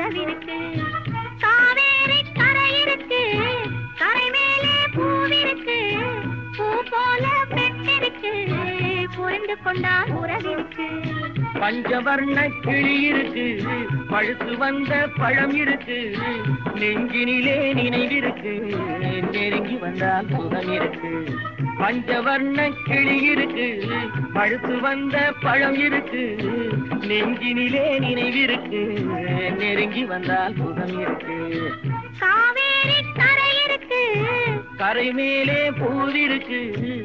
உறவிருக்கு காவேரி கரை இருக்கு கரை மேலே பூவிருக்கு பூ போல பெண்ணிருக்கு புரிந்து கொண்டால் உறவிருக்கு பஞ்சவர்ண கிளி இருக்கு பழுத்து வந்த பழம் இருக்கு நெஞ்சினிலே நினைவிருக்கு நெருங்கி வந்தால் சுகம் இருக்கு பஞ்சவர்ண கிளி இருக்கு பழுத்து வந்த பழம் இருக்கு நெஞ்சினிலே நினைவிருக்கு நெருங்கி வந்தால் சுகம் இருக்கு காவேரி கரை இருக்கு கரை மேலே பூவிருக்கு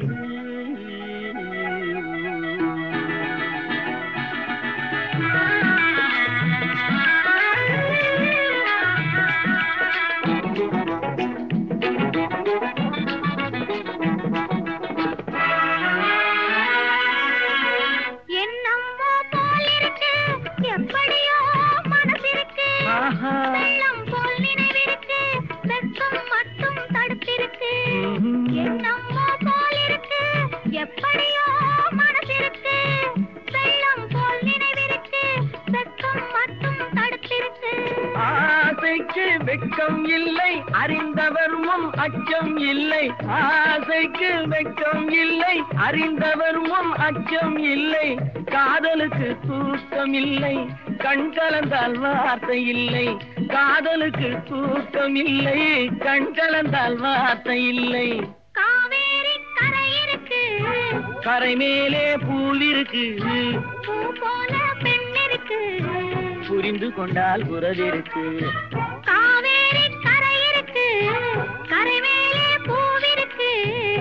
என்னம்மோ போல் இருக்கு எப்படியோ மனசிருக்கு ஆஹா வெள்ளம் போல் நினைவிருக்கு வெட்கம் மட்டும் தடுத்திருக்கு என்னம்மோ போல் இருக்கு எப்படியோ மனசிருக்கு வெள்ளம் போல் நினைவிருக்கு வெட்கம் மட்டும் தடுத்திருக்கு ஆசைக்கு வெட்கம் இல்லை அறிந்தவர் முன் அச்சம் இல்லை ஆசைக்கு வெட்கம் இல்லை அறிந்தவர் முன் அச்சம் இல்லை காதலுக்கு தூக்கம் இல்லை கண் கலந்தால் வார்த்தை இல்லை காதலுக்கு தூக்கம் இல்லை கண் கலந்தால் வார்த்தை இல்லை காவேரி கரை இருக்கு கரை மேலே பூல் இருக்கு பூ போல பெண் இருக்கு புரிந்து கொண்டால் உறவிருக்கு காவேரி கரை இருக்கு கரை மேலே பூவிருக்கு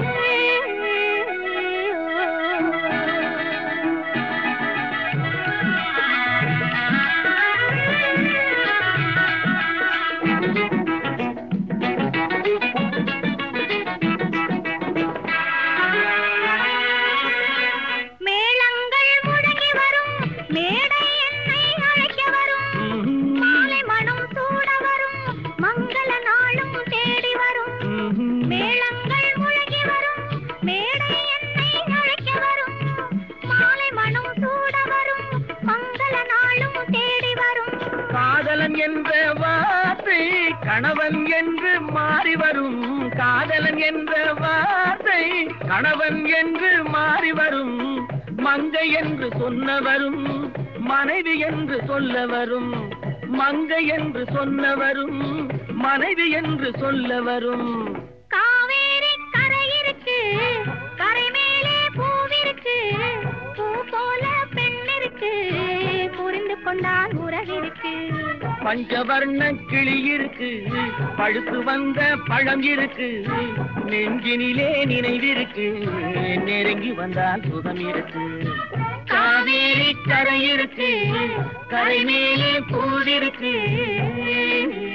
மேளங்கள் முழங்கி வரும் மேடை என்னை அழைக்க வரும் மாலை மனம் சூட வரும் மங்கள நாளும் தேடி வரும் மேளங்கள் முழங்கி வரும் மேடை என்னை அழைக்க வரும் மாலை மனம் சூட வரும் மங்கள நாளும் தேடி வரும் காதலன் என்ற வார்த்தை கணவன் என்று மாறி வரும் காதலன் என்ற வார்த்தை கணவன் என்று மாறி வரும் மங்கை என்று சொன்னவரும் மனைவி என்று சொல்ல வரும் மங்கை என்று சொன்னவரும் மனைவி என்று சொல்ல வரும் காவேரி கரை இருக்கு கரை மேலே பூவிருக்கு பூ போல பெண் இருக்கு புரிந்து கொண்டால் உறவிருக்கு பஞ்சவர்ண கிளி இருக்கு பழுத்து வந்த பழம் இருக்கு நெஞ்சினிலே நினைவிருக்கு நெருங்கி வந்தால் சுகம் இருக்கு காவேரி கரை இருக்கு கரை மேலே பூவிருக்கு